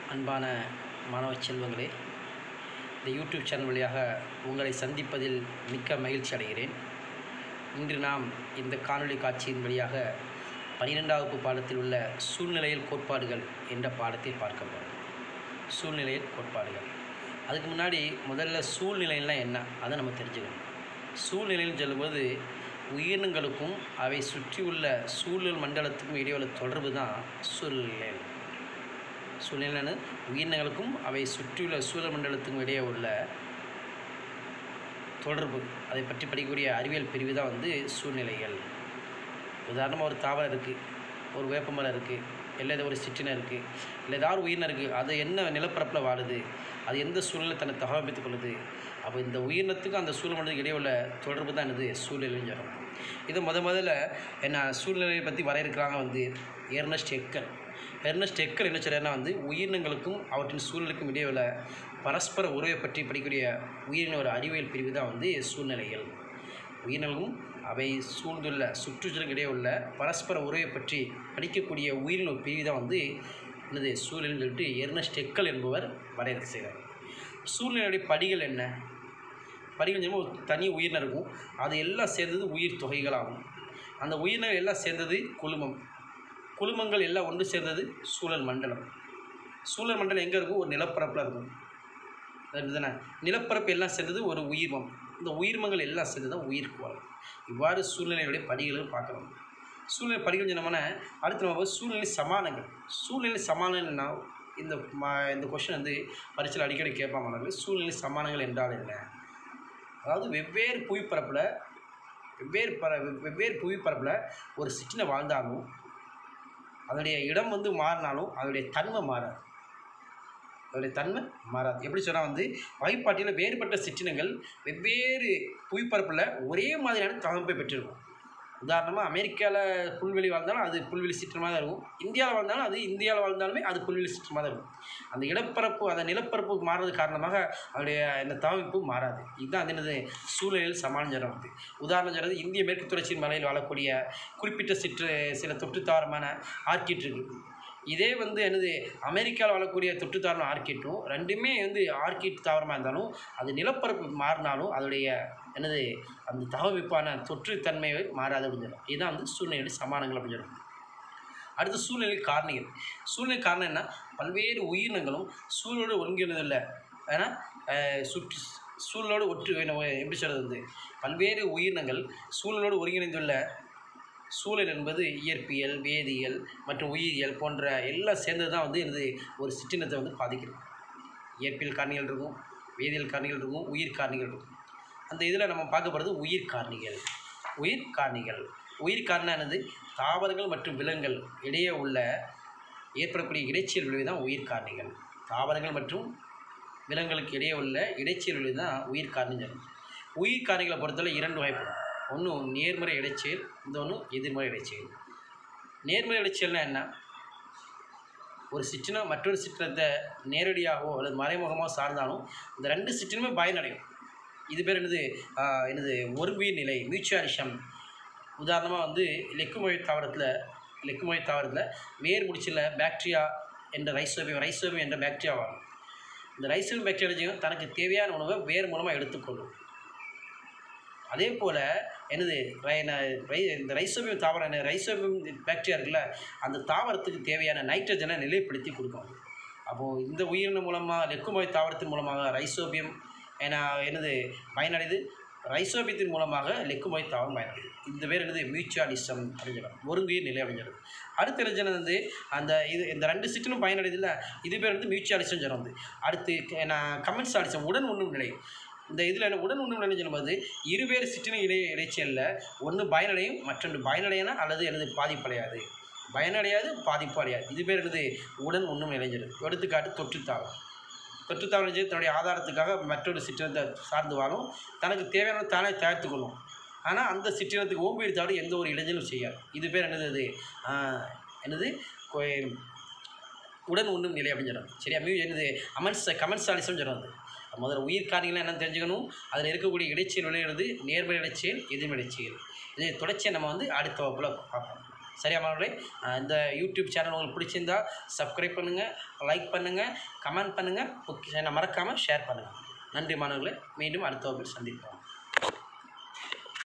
அன்பான மாணவ செல்வங்களே இந்த யூடியூப் சேனல் வழியாக உங்களை சந்திப்பதில் மிக்க மகிழ்ச்சி அடைகிறேன் இன்று நாம் இந்த காணொளி காட்சியின் வழியாக பன்னிரெண்டாம் வகுப்பு பாடத்தில் உள்ள சூழ்நிலையில் கோட்பாடுகள் என்ற பாடத்தை பார்க்க போகிறோம் சூழ்நிலையில் கோட்பாடுகள் அதுக்கு முன்னாடி முதல்ல சூழ்நிலைன்னா என்ன அதை நம்ம தெரிஞ்சுக்கணும் சூழ்நிலைன்னு சொல்லும்போது உயிரினங்களுக்கும் அவை சுற்றியுள்ள சூழல் மண்டலத்துக்கும் இடையே உள்ள தொடர்பு தான் சூழ்நிலை சூழ்நிலைன்னு உயிரினங்களுக்கும் அவை சுற்றியுள்ள சூழல் மண்டலத்துக்கும் இடையே உள்ள தொடர்பு அதை பற்றி படிக்கக்கூடிய அறிவியல் பிரிவு தான் வந்து சூழ்நிலைகள் உதாரணமாக ஒரு தாவரம் இருக்குது ஒரு வேப்பமரம் இருக்குது இல்லை ஏதோ ஒரு சிற்றினம் இருக்குது இல்லை ஏதாவது ஒரு உயிரினம் இருக்குது அது என்ன நிலப்பரப்பில் வாழுது அது எந்த சூழ்நிலை தன்னை தகவமைத்துக் கொள்ளுது அப்போ இந்த உயிரினத்துக்கும் அந்த சூழ்நிலை மண்டலத்துக்கு இடையே உள்ள தொடர்பு தான் என்னது சூழ்நிலைன்னு சொல்கிறோம் இது முத முதல்ல என்ன சூழ்நிலையை பற்றி வரையறுக்கிறாங்க வந்து எர்னஸ்ட் எக்கல் எர்னஸ்ட் எக்கல் என்ன சொல்கிறாருன்னா வந்து உயிரினங்களுக்கும் அவற்றின் சூழ்நிலைக்கும் இடையே உள்ள பரஸ்பர உறவை பற்றி படிக்கக்கூடிய உயிரின ஒரு அறிவியல் பிரிவு தான் வந்து சூழ்நிலைகள் உயிரினங்களும் அவை சூழ்ந்துள்ள சுற்றுச்சூழலுக்கு இடையே உள்ள பரஸ்பர உறவை பற்றி படிக்கக்கூடிய உயிரின ஒரு பிரிவு தான் வந்து என்னது சூழ்நிலைன்னு சொல்லிட்டு எர்னஸ்ட் எக்கல் என்பவர் வரையறுக்க செய்கிறார் சூழ்நிலையுடைய படிகள் என்ன படிகள் சொல்லும்போது ஒரு தனி உயிரினம் இருக்கும் அது எல்லாம் சேர்ந்தது உயிர் தொகைகளாகும் அந்த உயிரினங்கள் எல்லாம் சேர்ந்தது குழுமம் குழுமங்கள் எல்லாம் ஒன்று சேர்ந்தது சூழல் மண்டலம் சூழல் மண்டலம் எங்கே இருக்கும் ஒரு நிலப்பரப்பில் இருக்கும் அதுதானே நிலப்பரப்பு எல்லாம் சேர்ந்தது ஒரு உயிர்மம் இந்த உயிர்மங்கள் எல்லாம் சேர்ந்து தான் உயிர்க்குவாள் இவ்வாறு சூழ்நிலையுடைய படிகளும் பார்க்கணும் சூழ்நிலை படிகள் சொன்னோம்னா அடுத்து நம்ம போய் சூழ்நிலை சமானங்கள் சூழ்நிலை சமானங்கள்னா இந்த ம இந்த கொஷின் வந்து பரீட்சையில் அடிக்கடி கேட்பாங்க சூழ்நிலை சமானங்கள் என்றால் என்ன அதாவது வெவ்வேறு புவிப்பரப்பில் வெவ்வேறு பர வெவ்வேறு புவிப்பரப்பில் ஒரு சிற்றினை வாழ்ந்தாலும் அதனுடைய இடம் வந்து மாறினாலும் அதனுடைய தன்மை மாறாது அதனுடைய தன்மை மாறாது எப்படி சொன்னால் வந்து வகைப்பாட்டியில் வேறுபட்ட சிற்றினங்கள் வெவ்வேறு புவிப்பரப்பில் ஒரே மாதிரியான தகவப்பை பெற்றிருக்கும் உதாரணமாக அமெரிக்காவில் புல்வெளி வாழ்ந்தாலும் அது புல்வெளி சிற்றமாக தான் இருக்கும் இந்தியாவில் வாழ்ந்தாலும் அது இந்தியாவில் வாழ்ந்தாலுமே அது புல்வெளி சிற்றமாக தான் இருக்கும் அந்த இடப்பரப்பு அந்த நிலப்பரப்பு மாறுறது காரணமாக அதனுடைய இந்த தகவமைப்பு மாறாது இதுதான் அது என்னது சூழலில் சமாளிஞ்சிடம் வந்து உதாரணம் சொல்கிறது இந்திய மேற்கு தொடர்ச்சி மலையில் வாழக்கூடிய குறிப்பிட்ட சிற்று சில தொற்றுத்தாரமான ஆர்கிட் இருக்குது இதே வந்து என்னது அமெரிக்காவில் வாழக்கூடிய தொற்றுத்தாரம் ஆர்கிட்டும் ரெண்டுமே வந்து ஆர்கிட் தாவரமாக இருந்தாலும் அது நிலப்பரப்பு மாறினாலும் அதோடைய என்னது அந்த தகவமைப்பான தொற்றுத்தன்மை மாறாது அப்படின்னு சொல்லலாம் இதுதான் வந்து சூழ்நிலையோட சமானங்கள் அப்படின்னு சொல்லலாம் அடுத்து சூழ்நிலை காரணிகள் சூழ்நிலை காரணம் என்ன பல்வேறு உயிரினங்களும் சூழலோடு ஒருங்கிணைதில்லை ஏன்னா சுற்று சூழலோடு ஒற்று எப்படி சொல்கிறது வந்து பல்வேறு உயிரினங்கள் சூழலோடு ஒருங்கிணைந்துள்ள சூழல் என்பது இயற்பியல் வேதியியல் மற்றும் உயிரியல் போன்ற எல்லாம் சேர்ந்தது தான் வந்து எனது ஒரு சிற்றினத்தை வந்து பாதிக்கிறது இயற்பியல் காரணிகள் இருக்கும் வேதியியல் காரணிகள் இருக்கும் உயிர் காரணிகள் இருக்கும் அந்த இதில் நம்ம பார்க்க போகிறது உயிர் காரணிகள் உயிர் காரணிகள் உயிர் காரணம் என்னது தாவரங்கள் மற்றும் விலங்குகள் இடையே உள்ள ஏற்படக்கூடிய இடைச்சியல் விளைவு தான் உயிர் காரணிகள் தாவரங்கள் மற்றும் விலங்குகளுக்கு இடையே உள்ள இடைச்சியல் விளைவு தான் உயிர் காரணிகள் உயிர் காரணிகளை பொறுத்தவரை இரண்டு வகைப்படும் ஒன்று நேர்மறை இடைச்செயல் இந்த ஒன்று எதிர்மறை இடைச்செயல் நேர்மறை இடைச்செயல்னா என்ன ஒரு சிற்றினம் மற்றொரு சிற்றினத்தை நேரடியாகவோ அல்லது மறைமுகமாக சார்ந்தாலும் இந்த ரெண்டு சிற்றினமே பயனடையும் இது பேர் என்னது என்னது ஒருங்குயிர் நிலை மியூச்சுவலிசம் உதாரணமாக வந்து லெக்குமொழி தாவரத்தில் லெக்குமொழி தாவரத்தில் வேர் முடிச்சில் பாக்டீரியா என்ற ரைசோபியம் ரைசோபியம் என்ற பாக்டீரியா வரும் இந்த ரைசோபியம் பாக்டீரியா தனக்கு தேவையான உணவை வேர் மூலமாக எடுத்துக்கொள்ளும் அதே போல் என்னது இந்த ரைசோபியம் தாவரம் ரைசோபியம் பாக்டீரியா இருக்குல்ல அந்த தாவரத்துக்கு தேவையான நைட்ரஜனை நிலைப்படுத்தி கொடுக்கும் அப்போது இந்த உயிரினம் மூலமாக லெக்குமொழி தாவரத்தின் மூலமாக ரைசோபியம் ஏன்னா என்னது பயனடைது ரைசோபியத்தின் மூலமாக லெக்குமொழி தாவரம் பயனடைது இந்த பேர் என்னது மியூச்சுவலிசம் அப்படின்னு சொல்லலாம் ஒருங்குயிர் நிலை அப்படின்னு சொல்லுது அடுத்த ரஜனை வந்து அந்த இது இந்த ரெண்டு சிற்றினும் பயனடைது இல்லை இது பேர் வந்து மியூச்சுவலிசம் சொல்ல வந்து அடுத்து நான் கமெண்ட்ஸாலிசம் உடன் ஒன்றும் நிலை இந்த இதில் என்ன உடன் ஒன்றும் நிலை சொல்லும்போது இருவேறு சிற்றின இடை இடைச்சலில் ஒன்று பயனடையும் மற்றொன்று பயனடையனா அல்லது எனது பாதிப்படையாது பயனடையாது பாதிப்பு அடையாது இது பேர் என்னது உடன் ஒன்றும் நிலைஞ்சிருது எடுத்துக்காட்டு தொற்றுத்தாவரம் தொற்றுத்தாவரம் செய்து தன்னுடைய ஆதாரத்துக்காக மற்றொரு சிற்றினத்தை சார்ந்து வாழும் தனக்கு தேவையான தானே தயாரித்துக்கொள்ளும் ஆனால் அந்த சிற்றினத்துக்கு ஓம்பீடு தவிர எந்த ஒரு இடைஞ்சலும் செய்யாது இது பேர் என்னது அது என்னது உடன் உண்ணும் நிலை அப்படின்னு சொல்கிறாங்க சரியா மியூ என்னது அமன்ஸ் கமெண்ட்ஸாலிசம் சொல்கிறது முதல்ல உயிர் காரணிகள் என்னன்னு தெரிஞ்சுக்கணும் அதில் இருக்கக்கூடிய இடைச்செயல் விளையாடுறது நேர்மறை இடைச்செயல் எதிர்மறை இடைச்செயல் இதை தொடர்ச்சியை நம்ம வந்து அடுத்த வகுப்பில் பார்ப்போம் சரியா மாணவர்களே அஹ் இந்த யூடியூப் சேனல் உங்களுக்கு பிடிச்சிருந்தா சப்ஸ்கிரைப் பண்ணுங்கள் லைக் பண்ணுங்கள் கமெண்ட் பண்ணுங்கள் ஓகே மறக்காமல் ஷேர் பண்ணுங்கள் நன்றி மாணவர்களே மீண்டும் அடுத்த வகுப்பில் சந்திப்போம்